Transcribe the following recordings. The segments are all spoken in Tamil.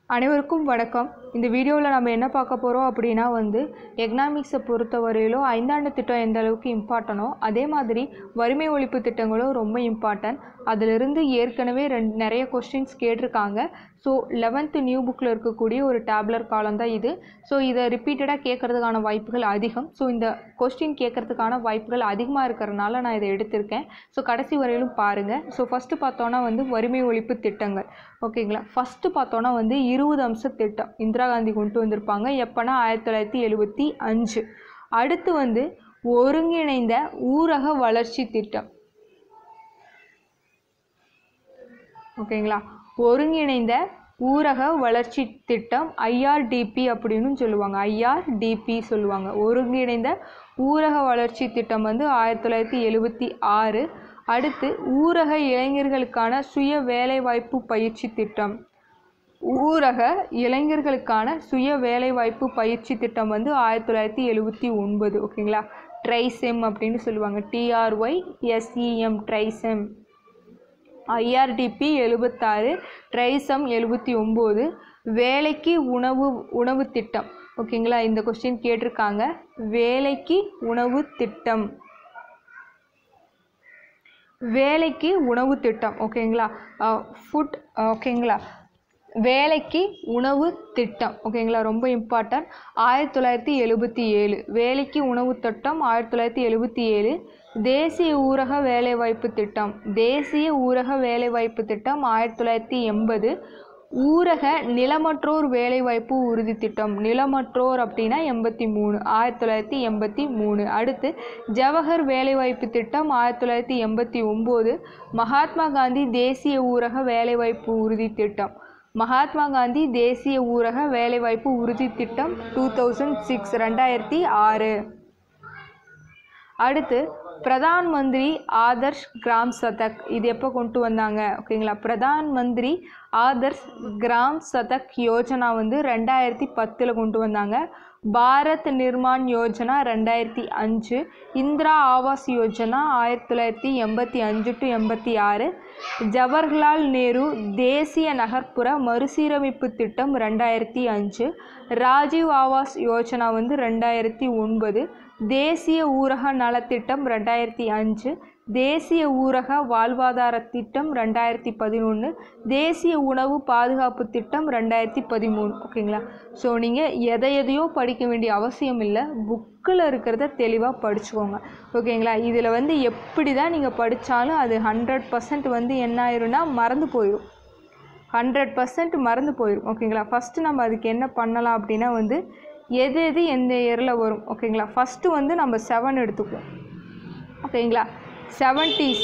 அனைவருக்கும் வணக்கம் இந்த வீடியோவில் நம்ம என்ன பார்க்க போகிறோம் அப்படின்னா வந்து எக்கனாமிக்ஸை பொறுத்த வரையிலும் ஐந்தாண்டு திட்டம் எந்த அளவுக்கு இம்பார்ட்டனோ அதே மாதிரி வறுமை ஒழிப்பு திட்டங்களும் ரொம்ப இம்பார்ட்டன்ட் அதிலிருந்து ஏற்கனவே ரெண்டு நிறைய கொஸ்டின்ஸ் கேட்டிருக்காங்க ஸோ லெவன்த்து நியூ புக்கில் இருக்கக்கூடிய ஒரு டேப்லர் காலம் தான் இது ஸோ இதை ரிப்பீட்டடாக கேட்கறதுக்கான வாய்ப்புகள் அதிகம் ஸோ இந்த கொஸ்டின் கேட்கறதுக்கான வாய்ப்புகள் அதிகமாக இருக்கிறனால நான் இதை எடுத்திருக்கேன் ஸோ கடைசி வரையிலும் பாருங்கள் ஸோ ஃபஸ்ட்டு பார்த்தோன்னா வந்து வறுமை ஒழிப்பு திட்டங்கள் ஓகேங்களா ஃபஸ்ட்டு பார்த்தோன்னா வந்து இருபது அம்ச திட்டம் இந்திரா காந்தி கொண்டு வந்திருப்பாங்க எப்போனா ஆயிரத்தி தொள்ளாயிரத்தி எழுபத்தி அஞ்சு அடுத்து வந்து ஒருங்கிணைந்த ஊரக வளர்ச்சி திட்டம் ஓகேங்களா ஒருங்கிணைந்த ஊரக வளர்ச்சி திட்டம் ஐஆர்டிபி அப்படின்னு சொல்லுவாங்க ஐஆர்டிபி சொல்லுவாங்க ஒருங்கிணைந்த ஊரக வளர்ச்சி திட்டம் வந்து ஆயிரத்தி தொள்ளாயிரத்தி எழுபத்தி ஆறு அடுத்து ஊரக இளைஞர்களுக்கான சுய வேலைவாய்ப்பு பயிற்சி திட்டம் ஊரக இளைஞர்களுக்கான சுய வேலைவாய்ப்பு பயிற்சி திட்டம் வந்து ஆயிரத்தி தொள்ளாயிரத்தி எழுபத்தி ஒன்பது ஓகேங்களா ட்ரைசெம் அப்படின்னு சொல்லுவாங்க டிஆர்ஒய் எஸ்இஎம் ட்ரைசெம் ஐஆர்டிபி எழுபத்தாறு ட்ரைசம் எழுபத்தி ஒம்பது வேலைக்கு உணவு உணவு திட்டம் ஓகேங்களா இந்த கொஸ்டின் கேட்டிருக்காங்க வேலைக்கு உணவு திட்டம் வேலைக்கு உணவு திட்டம் ஓகேங்களா ஃபுட் ஓகேங்களா வேலைக்கு உணவு திட்டம் ஓகேங்களா ரொம்ப இம்பார்ட்டன்ட் ஆயிரத்தி தொள்ளாயிரத்தி எழுபத்தி ஏழு வேலைக்கு உணவு திட்டம் ஆயிரத்தி தொள்ளாயிரத்தி எழுபத்தி ஏழு தேசிய ஊரக வேலைவாய்ப்பு திட்டம் தேசிய ஊரக வேலைவாய்ப்பு திட்டம் ஆயிரத்தி தொள்ளாயிரத்தி எண்பது ஊரக நிலமற்றோர் வேலைவாய்ப்பு உறுதி திட்டம் நிலமற்றோர் அப்படின்னா எண்பத்தி மூணு ஆயிரத்தி தொள்ளாயிரத்தி எண்பத்தி மூணு அடுத்து ஜவஹர் வேலைவாய்ப்பு திட்டம் ஆயிரத்தி தொள்ளாயிரத்தி எண்பத்தி ஒம்பது மகாத்மா காந்தி தேசிய ஊரக வேலைவாய்ப்பு உறுதி திட்டம் மகாத்மா காந்தி தேசிய ஊரக வேலைவாய்ப்பு உறுதி திட்டம் டூ தௌசண்ட் சிக்ஸ் ரெண்டாயிரத்தி ஆறு அடுத்து பிரதான் மந்திரி ஆதர்ஷ் கிராம் சதக் இது எப்போ கொண்டு வந்தாங்க ஓகேங்களா பிரதான் மந்திரி ஆதர்ஷ் கிராம் சதக் யோஜனா வந்து ரெண்டாயிரத்தி பத்தில் கொண்டு வந்தாங்க பாரத் நிர்மான் யோஜனா ரெண்டாயிரத்தி அஞ்சு இந்திரா ஆவாஸ் யோஜனா ஆயிரத்தி தொள்ளாயிரத்தி எண்பத்தி அஞ்சு டு எண்பத்தி ஆறு ஜவஹர்லால் நேரு தேசிய நகர்ப்புற மறுசீரமைப்பு திட்டம் ரெண்டாயிரத்தி அஞ்சு ராஜீவ் ஆவாஸ் யோஜனா வந்து ரெண்டாயிரத்தி ஒன்பது தேசிய ஊரக நலத்திட்டம் ரெண்டாயிரத்தி அஞ்சு தேசிய ஊரக வாழ்வாதார திட்டம் ரெண்டாயிரத்தி பதினொன்று தேசிய உணவு பாதுகாப்பு திட்டம் ரெண்டாயிரத்தி பதிமூணு ஓகேங்களா ஸோ நீங்கள் எதை எதையோ படிக்க வேண்டிய அவசியம் இல்லை புக்கில் இருக்கிறத தெளிவாக படிச்சுக்கோங்க ஓகேங்களா இதில் வந்து எப்படி தான் நீங்கள் படித்தாலும் அது ஹண்ட்ரட் பர்சன்ட் வந்து என்ன ஆயிரும்னா மறந்து போயிடும் ஹண்ட்ரட் பர்சன்ட் மறந்து போயிடும் ஓகேங்களா ஃபஸ்ட்டு நம்ம அதுக்கு என்ன பண்ணலாம் அப்படின்னா வந்து எது எது எந்த இயரில் வரும் ஓகேங்களா ஃபஸ்ட்டு வந்து நம்ம செவன் எடுத்துக்குவோம் ஓகேங்களா செவன்ட்டீஸ்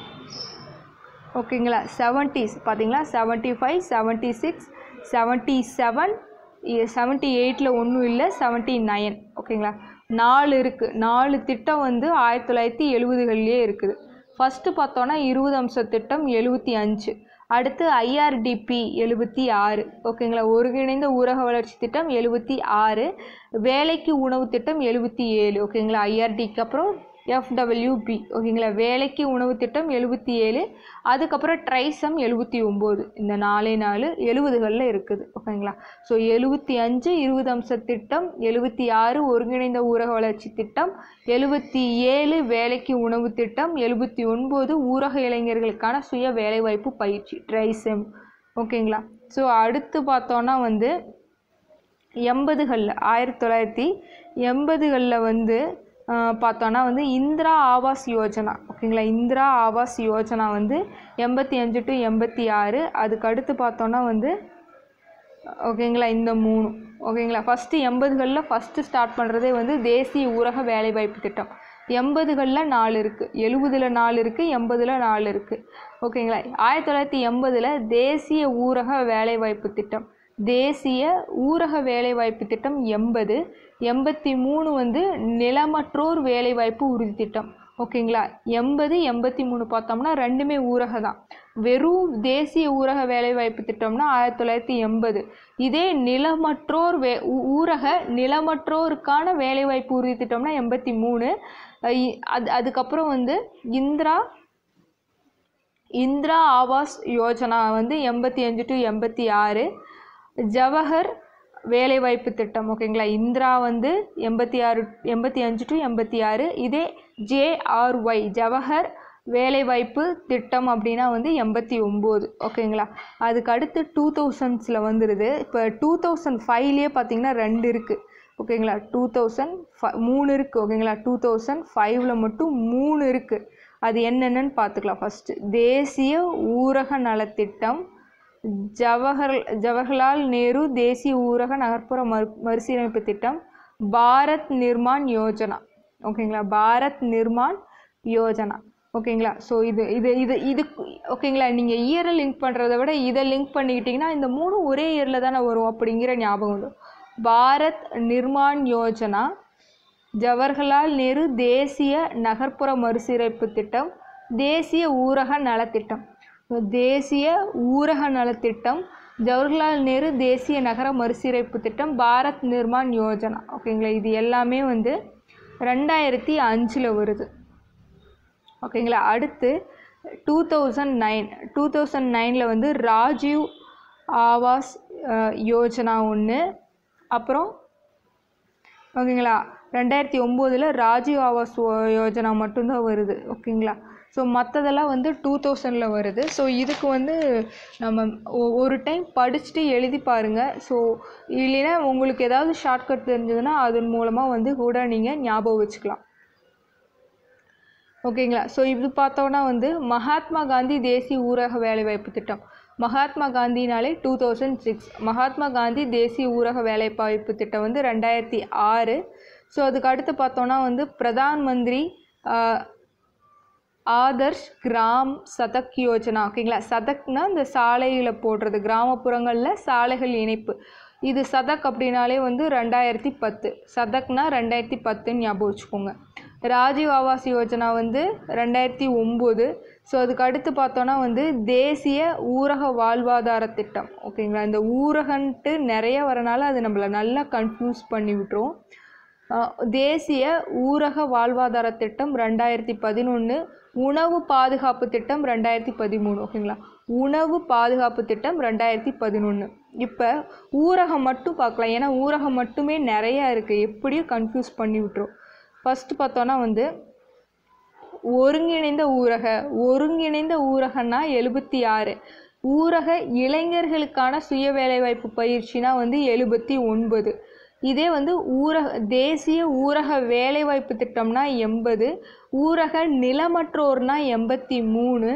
ஓகேங்களா செவன்ட்டீஸ் பார்த்தீங்களா seventy five seventy six seventy seven seventy எயிட்டில் ஒன்றும் இல்லை செவன்ட்டி நைன் ஓகேங்களா நாலு இருக்குது நாலு திட்டம் வந்து ஆயிரத்தி தொள்ளாயிரத்தி எழுபதுகள்லேயே இருக்குது ஃபஸ்ட்டு பார்த்தோன்னா இருபது அம்ச திட்டம் எழுபத்தி அஞ்சு அடுத்து ஐஆர்டிபி எழுபத்தி ஆறு ஓகேங்களா ஒருங்கிணைந்த ஊரக வளர்ச்சி திட்டம் எழுபத்தி ஆறு வேலைக்கு உணவு திட்டம் எழுபத்தி ஏழு ஓகேங்களா ஐஆர்டிக்கு அப்புறம் எஃப்டபிள்யூபி ஓகேங்களா வேலைக்கு உணவு திட்டம் எழுபத்தி ஏழு அதுக்கப்புறம் ட்ரைசம் எழுபத்தி ஒம்பது இந்த நாலே நாலு எழுபதுகளில் இருக்குது ஓகேங்களா ஸோ எழுபத்தி அஞ்சு இருபது அம்ச திட்டம் எழுபத்தி ஆறு ஒருங்கிணைந்த ஊரக வளர்ச்சி திட்டம் எழுபத்தி ஏழு வேலைக்கு உணவு திட்டம் எழுபத்தி ஒன்பது ஊரக இளைஞர்களுக்கான சுய வேலைவாய்ப்பு பயிற்சி ட்ரைசெம் ஓகேங்களா ஸோ அடுத்து பார்த்தோன்னா வந்து எண்பதுகளில் ஆயிரத்தி தொள்ளாயிரத்தி எண்பதுகளில் வந்து பார்த்தோன்னா வந்து இந்திரா ஆவாஸ் யோஜனா ஓகேங்களா இந்திரா ஆவாஸ் யோஜனா வந்து எண்பத்தி அஞ்சு டு எண்பத்தி ஆறு அதுக்கு அடுத்து பார்த்தோன்னா வந்து ஓகேங்களா இந்த மூணு ஓகேங்களா ஃபஸ்ட்டு எண்பதுகளில் ஃபஸ்ட்டு ஸ்டார்ட் பண்ணுறதே வந்து தேசிய ஊரக வேலைவாய்ப்பு திட்டம் எண்பதுகளில் நாலு இருக்குது எழுபதில் நாலு இருக்குது எண்பதில் நாலு இருக்குது ஓகேங்களா ஆயிரத்தி தொள்ளாயிரத்தி எண்பதில் தேசிய ஊரக வேலைவாய்ப்பு திட்டம் தேசிய ஊரக வேலைவாய்ப்பு திட்டம் எண்பது எண்பத்தி மூணு வந்து நிலமற்றோர் வேலைவாய்ப்பு உறுதி திட்டம் ஓகேங்களா எண்பது எண்பத்தி மூணு பார்த்தோம்னா ரெண்டுமே ஊரக தான் வெறும் தேசிய ஊரக வேலைவாய்ப்பு திட்டம்னா ஆயிரத்தி தொள்ளாயிரத்தி எண்பது இதே நிலமற்றோர் வே ஊரக நிலமற்றோருக்கான வேலைவாய்ப்பு உறுதி திட்டம்னா எண்பத்தி மூணு அது அதுக்கப்புறம் வந்து இந்திரா இந்திரா ஆவாஸ் யோஜனா வந்து எண்பத்தி அஞ்சு டு எண்பத்தி ஆறு ஜவஹர் வேலைவாய்ப்பு திட்டம் ஓகேங்களா இந்திரா வந்து எண்பத்தி ஆறு எண்பத்தி அஞ்சு டு எண்பத்தி ஆறு இதே ஜேஆர்ஒய் ஜவஹர் வேலைவாய்ப்பு திட்டம் அப்படின்னா வந்து எண்பத்தி ஒம்பது ஓகேங்களா அதுக்கு அடுத்து டூ தௌசண்ட்ஸில் வந்துடுது இப்போ டூ தௌசண்ட் ஃபைவ்லேயே பார்த்தீங்கன்னா ரெண்டு இருக்குது ஓகேங்களா டூ தௌசண்ட் ஃப மூணு இருக்குது ஓகேங்களா டூ தௌசண்ட் ஃபைவ்ல மட்டும் மூணு இருக்குது அது என்னென்னு பார்த்துக்கலாம் ஃபஸ்ட்டு தேசிய ஊரக நலத்திட்டம் ஜவஹர் ஜவஹர்லால் நேரு தேசிய ஊரக நகர்ப்புற மறு மறுசீரமைப்பு திட்டம் பாரத் நிர்மான் யோஜனா ஓகேங்களா பாரத் நிர்மான் யோஜனா ஓகேங்களா ஸோ இது இது இது இது ஓகேங்களா நீங்கள் இயரை லிங்க் பண்ணுறத விட இதை லிங்க் பண்ணிக்கிட்டிங்கன்னா இந்த மூணும் ஒரே இயரில் தானே வரும் அப்படிங்கிற ஞாபகம் வரும் பாரத் நிர்மான் யோஜனா ஜவஹர்லால் நேரு தேசிய நகர்ப்புற மறுசீரமைப்பு திட்டம் தேசிய ஊரக நலத்திட்டம் தேசிய ஊரக நலத்திட்டம் ஜவஹர்லால் நேரு தேசிய நகர மறுசீரமைப்பு திட்டம் பாரத் நிர்மான் யோஜனா ஓகேங்களா இது எல்லாமே வந்து ரெண்டாயிரத்தி அஞ்சில் வருது ஓகேங்களா அடுத்து two thousand nine two thousand நைனில் வந்து ராஜீவ் ஆவாஸ் அஹ், யோஜனா ஒன்று அப்புறம் ஓகேங்களா ரெண்டாயிரத்தி ஒம்போதில் ராஜீவ் ஆவாஸ் ஓ- யோஜனா மட்டும்தான் வருது ஓகேங்களா ஸோ மற்றதெல்லாம் வந்து டூ தௌசண்டில் வருது ஸோ இதுக்கு வந்து நம்ம ஒ- ஒரு டைம் படிச்சுட்டு எழுதி பாருங்கள் ஸோ இல்லைன்னா உங்களுக்கு ஏதாவது ஷார்ட்கட் தெரிஞ்சதுன்னா அதன் மூலமாக வந்து கூட நீங்கள் ஞாபகம் வச்சுக்கலாம் ஓகேங்களா ஸோ இது பார்த்தோன்னா வந்து மகாத்மா காந்தி தேசிய ஊரக வேலைவாய்ப்பு திட்டம் மகாத்மா காந்தினாலே two thousand six Mahatma Gandhi தேசிய ஊரக வேலைவாய்ப்பு திட்டம் வந்து ரெண்டாயிரத்தி ஆறு ஸோ அதுக்கு அடுத்து பார்த்தோன்னா வந்து பிரதான் மந்திரி ஆஹ், ஆதர்ஷ் கிராம் சதக் யோஜனா ஓகேங்களா சதக்னா இந்த சாலையில் போடுறது கிராமப்புறங்களில் சாலைகள் இணைப்பு இது சதக் அப்படின்னாலே வந்து ரெண்டாயிரத்தி பத்து சதக்னா ரெண்டாயிரத்தி பத்துன்னு ஞாபகம் வச்சுக்கோங்க ராஜீவ் ஆவாஸ் யோஜனா வந்து ரெண்டாயிரத்தி ஒம்பது ஸோ அதுக்கு அடுத்து பார்த்தோன்னா வந்து தேசிய ஊரக வாழ்வாதார திட்டம் ஓகேங்களா இந்த ஊரகன்ட்டு நிறைய வரனால அது நம்மளை நல்லா கன்ஃபியூஸ் பண்ணி விட்டுரும் அஹ் தேசிய ஊரக வாழ்வாதார திட்டம் ரெண்டாயிரத்தி பதினொன்று உணவு பாதுகாப்பு திட்டம் ரெண்டாயிரத்தி பதிமூணு ஓகேங்களா உணவு பாதுகாப்பு திட்டம் ரெண்டாயிரத்தி பதினொன்று இப்போ ஊரகம் மட்டும் பார்க்கலாம் ஏன்னா ஊரகம் மட்டுமே நிறையா இருக்குது எப்படியும் கன்ஃபியூஸ் பண்ணி விட்டுரும் ஃபஸ்ட்டு பார்த்தோன்னா வந்து ஒருங்கிணைந்த ஊரக ஒருங்கிணைந்த ஊரகன்னா எழுபத்தி ஆறு ஊரக இளைஞர்களுக்கான சுய வேலைவாய்ப்பு பயிற்சினா வந்து எழுபத்தி ஒன்பது இதே வந்து ஊரக தேசிய ஊரக வேலைவாய்ப்பு திட்டம்னா எண்பது ஊரக நிலமற்றோர்னா எண்பத்தி மூணு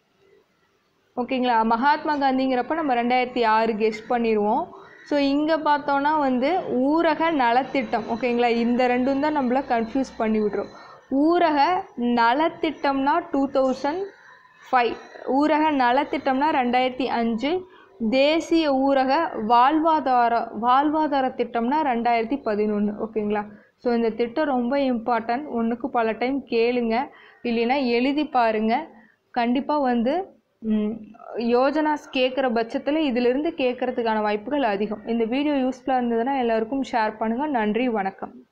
ஓகேங்களா மகாத்மா காந்திங்கிறப்ப நம்ம ரெண்டாயிரத்தி ஆறு கெஸ்ட் பண்ணிடுவோம் ஸோ இங்கே பார்த்தோன்னா வந்து ஊரக நலத்திட்டம் ஓகேங்களா இந்த ரெண்டும் தான் நம்மள கன்ஃபியூஸ் பண்ணி விட்ரும் ஊரக நலத்திட்டம்னா டூ தௌசண்ட் ஃபைவ் ஊரக நலத்திட்டம்னா ரெண்டாயிரத்தி அஞ்சு தேசிய ஊரக வாழ்வாதார வாழ்வாதார திட்டம்னா ரெண்டாயிரத்தி பதினொன்று ஓகேங்களா ஸோ இந்த திட்டம் ரொம்ப இம்பார்ட்டன்ட் ஒன்றுக்கு பல டைம் கேளுங்க இல்லைன்னா எழுதி பாருங்க கண்டிப்பாக வந்து ம், யோஜனாஸ் கேட்குற பட்சத்தில் இதிலிருந்து கேட்குறதுக்கான வாய்ப்புகள் அதிகம் இந்த வீடியோ யூஸ்ஃபுல்லாக இருந்ததுன்னா எல்லாருக்கும் ஷேர் பண்ணுங்கள் நன்றி வணக்கம்